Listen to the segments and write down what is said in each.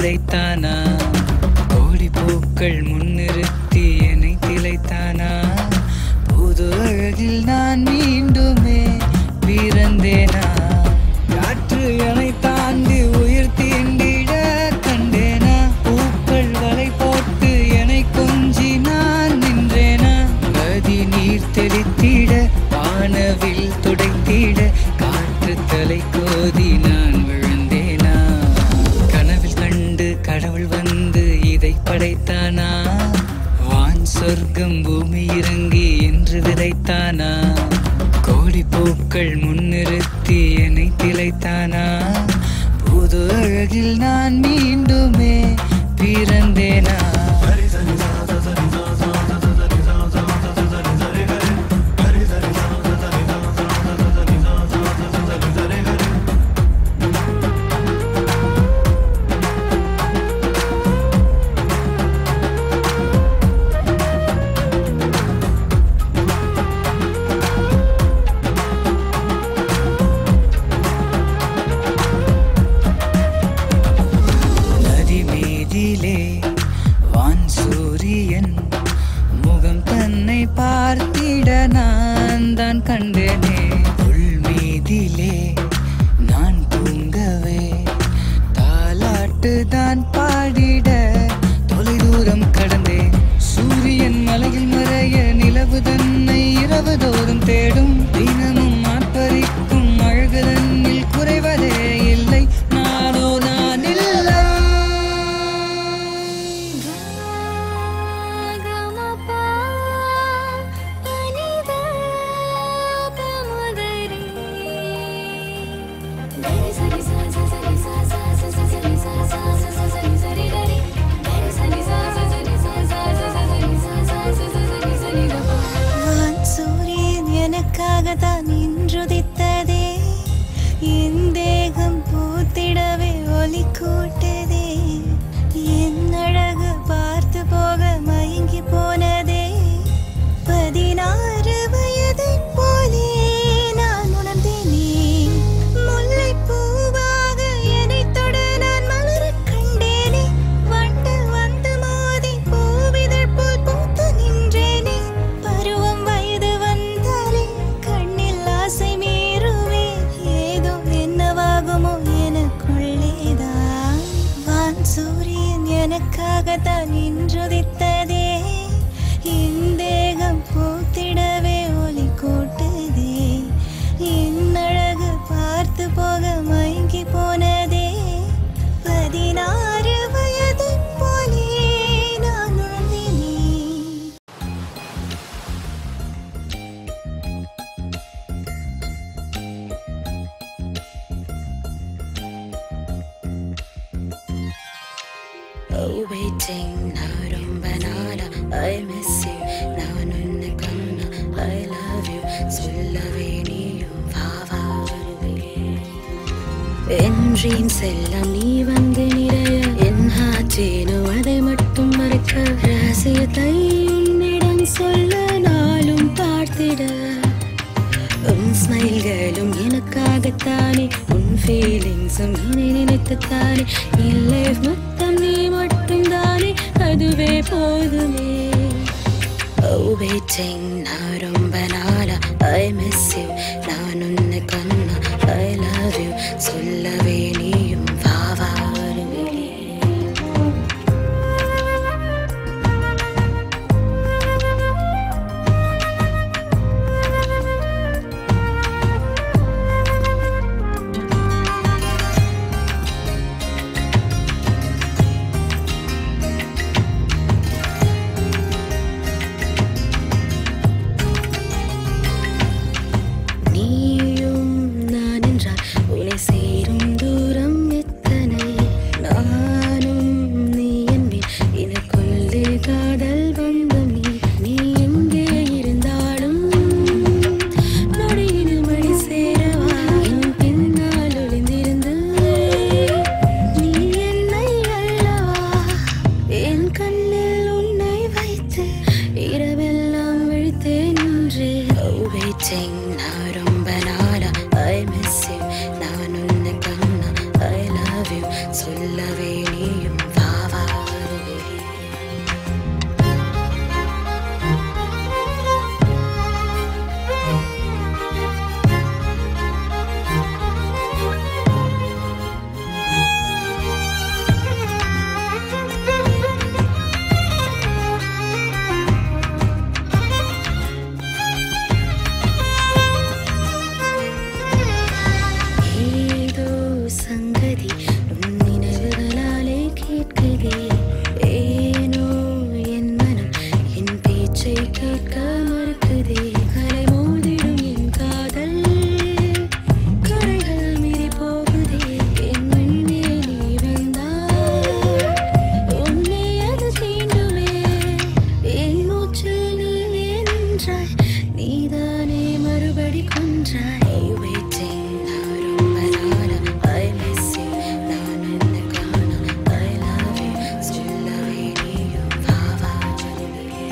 விதைத்தானா கோடி பூக்கள் முன்னிறுத்தி என்னை திளைத்தானா புது அழகில் நான் மீண்டுமே பிறந்தேனா காற்று என்னை தாண்டி உயிர் தீண்டிட கண்டேனா பூக்கள் வலை போட்டு என்னை கொஞ்சி நான் நின்றேனா நதி நீர் தெளித்திட வானவில் துடைத்திட காற்று தலை கோதி நான் விழுந்தேனா கனவில் கண்டு கடவுள் வந்து இதை படைத்தானா வான் சொர்க்கம் பூமி இறங்கி என்று விதைத்தானா கோடி பூக்கள் முன்னிறுத்தி என்னை திளைத்தானா புது அழகில் நான் மீண்டுமே பிறந்தேனா நதி மீதிலே வான் சூரியன் முகம் தன்னை பார்த்திட நான் தான் கண்டேனே புல் மீதிலே நான் தூங்கவே தாலாட்டு தான் பாடிட தொலைதூரம் கடந்தேன் சூரியன் மலையில் மறைய நிலவு தன்னை இரவு தோறும் தேடும் தினமும் ஆர்ப்பரிக்கும் அழகு தன்னில் குறைவதே இல்லை நானோ நான் இல்லை வான் சூரியன் எனக்காகத்தான் இன்றுதித்ததே என் தேகம் பூத்திடவே ஒலி கூட்டதே என் அழகு பார்த்து போக மயங்கி போனதே பதினாறு வயதை போலே நான் உணர்ந்தேனே முல்லைப் பூவாக என்னைத் தொட நான் மலரக் கண்டேனே வண்டு வந்து மோதி பூவிதழ் போல் பூத்து நின்றேனே பருவம் வயது வந்தாலே கண்ணில் ஆசை மீறுமே ஏதோ என்னவாகுமோ எனக்குள்ளேதான் வான் சூரியன் எனக்காகத்தான் இன்றுதித்ததே என் தேகம் பூத்திடவே ஒலி கூட்டுதே என் அழகு பார்த்து போக மயங்கி போனதே பதினாறு வயது போலே நான் உணர்ந்தேனே Oh, waiting நான் ரொம்ப நாளா I miss you நான் உன்னை கண்ணா I love you சொல்லவே நீயும் வா வா வருவே என் ட்ரீம்ஸ் எல்லாம் நீ வந்து நிறைய என் ஹார்ட்டேனோ அதை மட்டும் மறைக்க ரகசியத்தை உன்னிடம் சொல்ல நாளும் பார்த்திட உன் ஸ்மைல்களும் எனக்காகத்தானே உன் ஃபீலிங்ஸும் என்னை நினைத்துத்தானே இல்லை மொத்தம் நீ மட்டும் தானே அதுவே போதுமே Oh, waiting நான் ரொம்ப நாளா I miss you நான் உன்னை கண்ணா I love you சொல்லவே நீயும் வா வா வருவிலே நீயும் நான் என்றால் உன்னை சேரும் தூரம் சொல்லவே நீயும் வா வா அருகே ஏதோ சங்கதி உன் நினைவுகளாலே கேட்குதே ஏனோ என் மனம் என் பேச்சை கேட்க மறுக்குதே அலை மோதிடும் என் காதல் கரைகள் மீறி போகுதே என் முன்னே நீ வந்தாய் உன்னை அது தீண்டுமே என் மூச்சில் நீ நின்றாய் நீதானே மறுபடி கொன்றாய் waiting நான் ரொம்ப நாளா I miss you நான் உன்னை காண I love you சொல்லவே நீயும் வா வா அருகே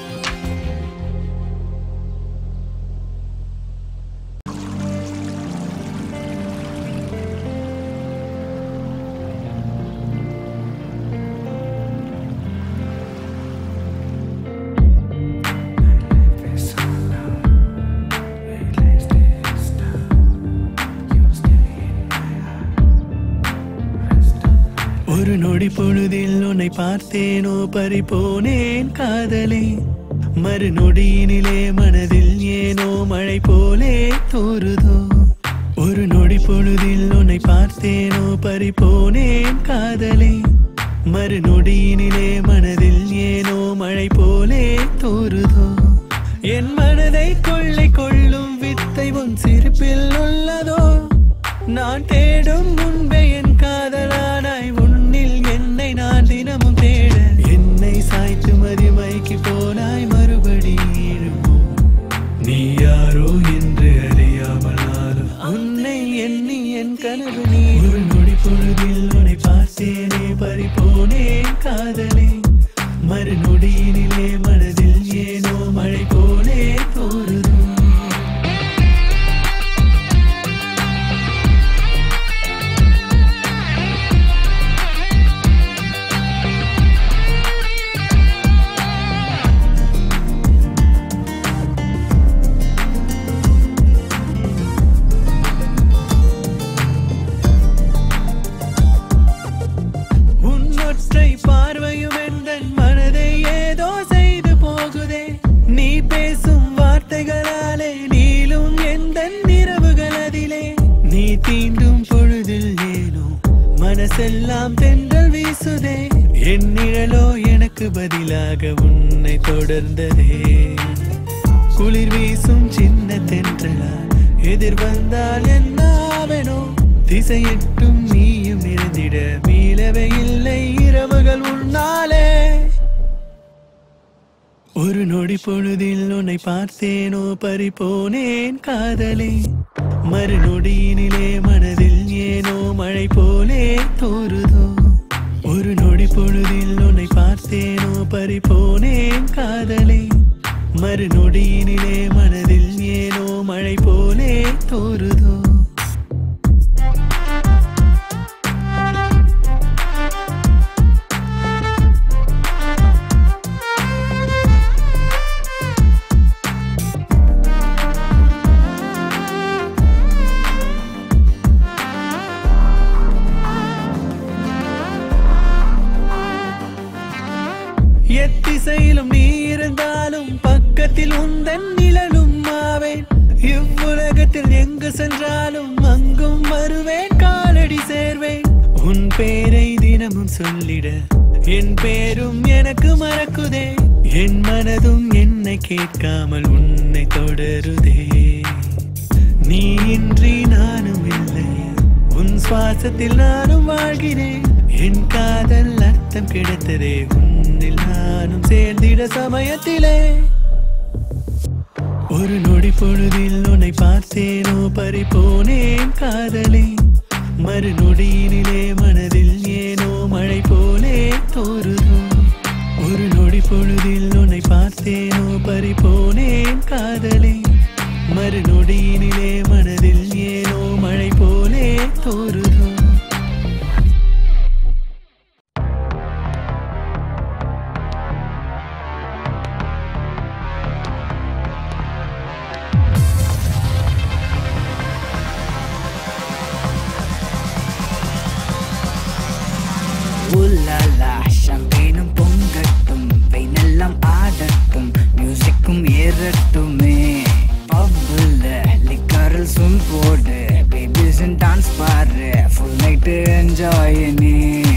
ஒரு நொடி பொழுதில் உன்னை பார்த்தேனோ பறிபோனேன் காதலே மறுநொடியினிலே மனதில் ஏனோ மழை போலே தோறுதோ ஒரு நொடி பொழுதில் உன்னை பார்த்தேனோ பறிபோனேன் காதலே மறுநொடியினிலே மனதில் ஏனோ மழை போலே தோறுதோ என் மனதை கொள்ளை கொள்ளும் வித்தை உன் சிரிப்பில் உள்ளதோ நான் தேடும் முன்பே என் காதலானாய் உன்னில் என்னை நான் தினமும் தேட என்னை சாய்த்து மதிமைக்கு போனாய் மறுபடி எழுவோம் நீ யாரோ என்று அறியாமல் நானும் உன்னை எண்ணி என் கனவு நீ ஒரு நொடி பொழுதில் உன்னை பார்த்தேனே பறிபோனேன் காதலே மறுநொடியினிலே மனதில் ஏனோ மழை போலே தோறுதும் உன்னொற்றை பார்வையும் எந்தன் மனதை ஏதோ செய்து போகுதே நீ பேசும் வார்த்தைகளாலே நீளும் எந்த நிறவுகள் அதிலே நீ தீண்டும் பொழுதில் ஏனோ மனசெல்லாம் தென்றல் வீசுதே என் நிழலோ எனக்கு பதிலாக உன்னை தொடர்ந்ததே குளிர் வீசும் சின்ன தென்றலா எதிர் வந்தால் என்ன ஆவனோ திசையெட்டும் நீயும் இருந்திட மீளவே இல்லை இரவுகள் உன்னாலே ஒரு நொடி பொழுதில் உன்னை பார்த்தேனோ பறிபோனேன் காதலே மறுநொடியினிலே மனதில் ஏனோ மழை போலே தோறுதோ ஒரு நொடி பொழுதில் உன்னை பார்த்தேனோ பறிபோனேன் காதலே மறுநொடியினிலே மனதில் ஏனோ மழை போலே தோறுதோ எத்திசையிலும் நீ இருந்தாலும் பக்கத்தில் உந்தன் நிழலும் ஆவேன் இவ்வுலகத்தில் எங்கு சென்றாலும் அங்கும் வருவேன் காலடி சேர்வேன் உன் பேரை தினமும் சொல்லிட என் பேரும் எனக்கு மறக்குதே என் மனதும் என்னை கேட்காமல் உன்னை தொடருதே நீ இன்றி நானும் இல்லை உன் சுவாசத்தில் நானும் வாழ்கிறேன் என் காதல் அர்த்தம் கிடைத்ததே உன்னில் நானும் சேர்ந்திட சமயத்திலே ஒரு நொடி பொழுதில் உன்னை பார்த்தேனோ பறிபோனேன் காதலே மறுநொடியினிலே மனதில் ஏனோ மழை போலே தோறுதோ ஒரு நொடி பொழுதில் உன்னை பார்த்தேனோ பறிபோனேன் காதலே மறுநொடியினிலே மனதில் ஏனோ மழை போலே தோறுதோ மியூசிக்கும் ஏறட்டுமே பப்புல லிக்கரில் சும் போடு பேபிஸ் டான்ஸ் பாரு ஃபுல் நைட்டு என்ஜாய் நீ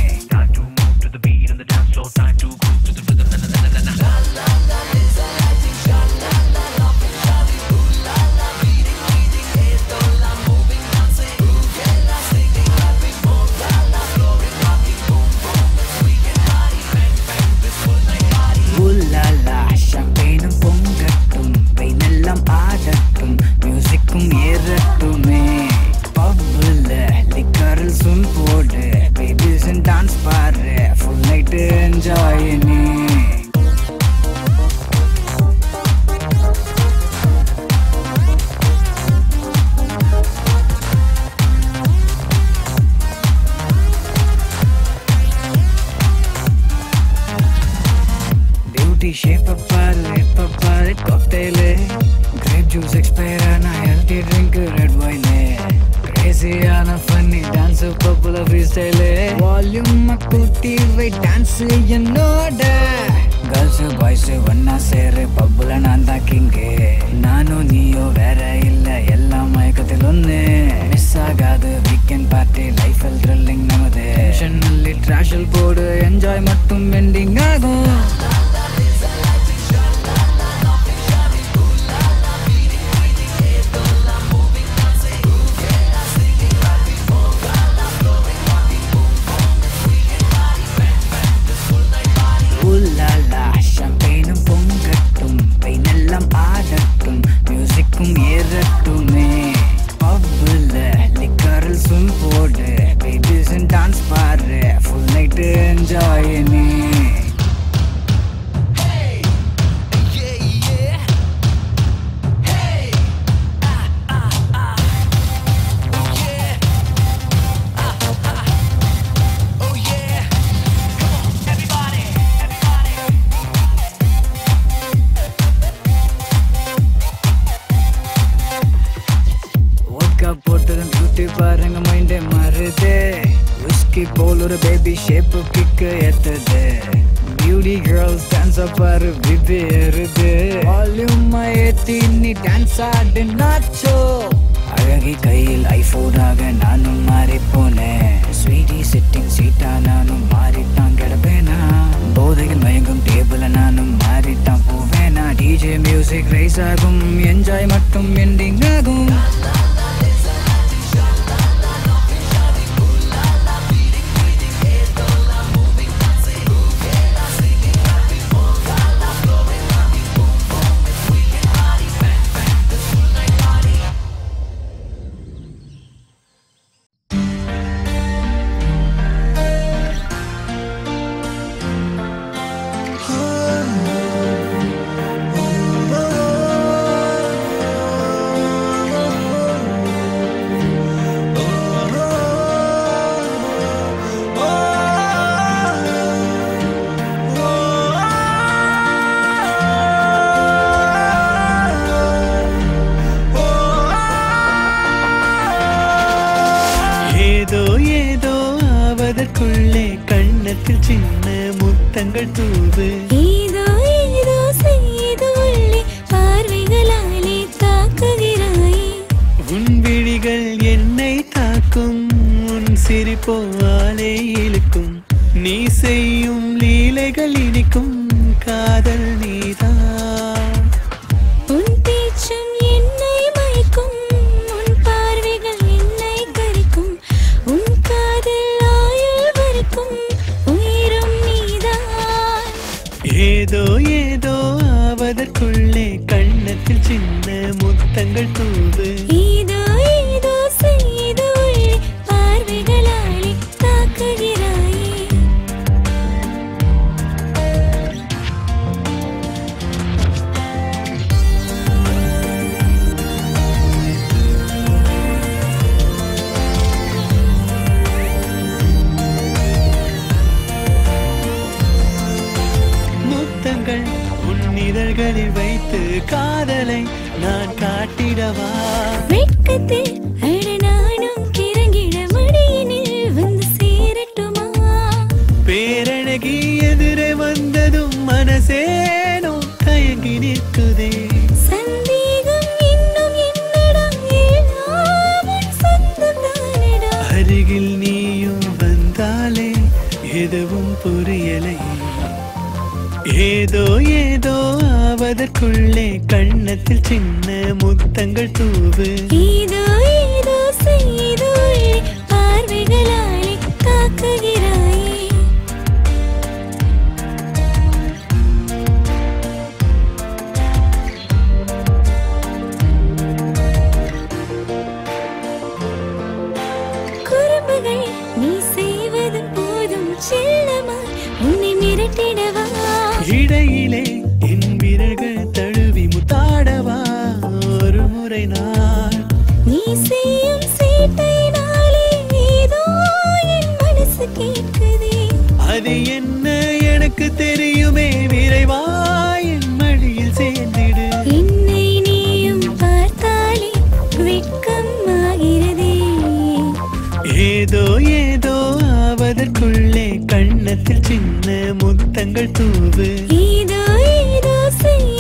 உல்லாலா ஷாம்பெயினும் பொங்கட்டும் பெயினெல்லாம் ஆடட்டும் மியூசிக்கும் ஏறட்டுமே பப்புல லிக்கரில் சும் போடு பேபிஸ் டான்ஸ் பாரு ஃபுல் நைட்டு என்ஜாய் நீ பியூட்டி ஷேப் பாரு எப்ப பாரு காக்டெயிலு கிரேப் ஜூஸ் எக்ஸ்பயர் ஆன ஹெல்த்தி ட்ரிங்க் ரெட் வைனு கிரேசியான ஃபன்னி டான்ஸ் பப்புல ஃப்ரீ ஸ்டைலு வால்யூம் கூட்டி வை டான்ஸ் என்னோட கேர்ள்ஸ் பாய்ஸ் ஒன்னா சேரு பப்புல நான் தான் கிங்கு நானும் நீயோ வேற இல்ல எல்லாம் மயக்கத்தில் ஒண்ணு மிஸ் ஆகாது வீக்கெண்ட் பார்ட்டி லைஃப் த்ரில்லிங் நமது டென்ஷன்லி ட்ராஷல் போடு என்ஜாய் மட்டும் எண்டிங் ஆகும் உல்லாலா ஷாம்பெயினும் பொங்கட்டும் பெயினெல்லாம் ஆடட்டும் மியூசிக்கும் ஏறட்டுமே பப்புல லிக்கரில் சும் போடு பேபிஸ் டான்ஸ் பாரு ஃபுல் நைட்டு என்ஜாய் நீ ஒர்க்கா போட்டதும் பியூட்டி பாருங்க மைண்டே மாறுதே விஸ்கி போல் ஒரு பேபி ஷேப்பு கிக்கு ஏத்துது பியூட்டி கேர்ள்ஸ் டான்ஸ் பாரு பிபி ஏறுது வால்யூம் ஏத்தி நீ டான்ஸ் ஆடு நாச்சோ அழகி கையில் ஐபோனாக நானும் மாறி போனேன் ஸ்வீட்டி சிட்டிங் சீட்டா நானும் மாறிட்டான் கிடப்பேனா போதையில் மயங்கும் டேபிள நானும் மாறிட்டான் போவேனா டிஜே மியூசிக் ரைஸ் ஆகும் என்ஜாய் மட்டும் எண்டிங் ஆகும் ஏதோ ஏதோ ஆவதற்குள்ளே கண்ணத்தில் சின்ன முத்தங்கள் தூவு ஏதோ ஏதோ செய்து உள்ளே பார்வைகளாலே தாக்குகிறாய் உன் விழிகள் என்னை தாக்கும் உன் சிரிப்போவாலே இழுக்கும் நீ செய்யும் லீலைகள் இனிக்கும் காதல் நீதான் உன் பேச்சும் என்னை மயக்கும் உன் பார்வைகள் என்னை கரிக்கும் உன் காதல் ஆயுள் வரைக்கும் உயிரும் நீதான் ஏதோ ஏதோ ஆவதற்குள்ளே கண்ணத்தில் சின்ன முத்தங்கள் தூவு ஏதோ ஏதோ செய்து உள்ளே பார்வைகளாலே தாக்குகிறாயே முத்தங்கள் உன் இதழ்களில் வைத்து காதலை நான் காட்டிடவா வெட்கத்தில் அட நானும் கிறங்கிட மடியினில் வந்து சேரட்டுமா பேரழகி எதிரே வந்ததும் மனசேனோ தயங்கி தாங்கி நிற்குதே சந்தேகம் இன்னும் என்னடா எல்லாம் உன் சொந்தம் தானடா அருகில் நீயும் வந்தாலே எதுவும் புரியலை ஏதோ ஏதோ ஆவதற்குள்ளே கண்ணத்தில் சின்ன முத்தங்கள் தூவு ஏதோ ஏதோ செய்து உள்ளே பார்வைகளாலே தாக்குகிறாயே குறும்புகள் நீ செய்வது போதும் செல்லமா உன்னை மிரட்டிடவா இடையிலே என் விரல்கள் தழுவி முத்தாடவா ஒரு முறை நான் நீ செய்யும் சேட்டையினாலே ஏதோ என் மனசு கேட்குதே அது என்ன எனக்கு தெரியுமே விரைவா என் மடியில் சேர்ந்திடு என்னை நீயும் பார்த்தாலே வெட்கம் ஆகிறதே ஏதோ ஏதோ ஆவதற்குள்ளே கண்ணத்தில் சின்ன முத்தங்கள் தூவு ஏதோ ஏதோ செய்து